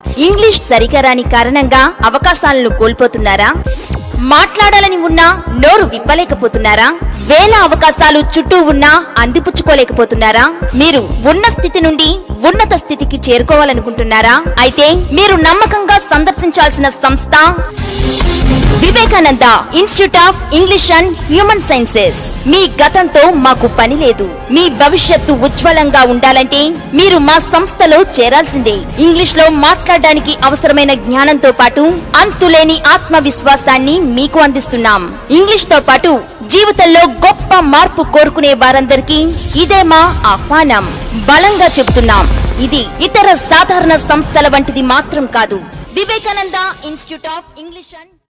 English సరిగా రాని కారణంగా అవకాశాలను కోల్పోతున్నారా మాట్లాడాలని ఉన్నా నోరు విప్పలేకపోతున్నారా వేల అవకాశాలు చుట్టూ ఉన్నా అందిపుచ్చుకోలేకపోతున్నారా మీరు ఉన్న స్థితి నుండి ఉన్నత స్థితికి చేరుకోవాలనుకుంటున్నారా అయితే మీరు నమ్మకంగా సందర్శించాల్సిన సంస్థ Vivekananda institute of English and human sciences మీ గతంతో మాకు పని లేదు మీ భవిష్యత్తు ఉజ్వలంగా ఉండాలంటే మీరు మా సంస్థలో చేరాల్సిందే ఇంగ్లీష్ లో మాట్లాడడానికి అవసరమైన జ్ఞానంతో పాటు అంతులేని ఆత్మవిశ్వాసాన్ని మీకు అందిస్తున్నాం ఇంగ్లీష్ తో పాటు జీవితంలో గొప్ప మార్పు కోరుకునే వారందరికీ ఇదే మా ఆహ్వానం బలంగా చెబుతున్నాం ఇది ఇతర సాధారణ సంస్థల వంటిది మాత్రం కాదు Vivekananda institute of English and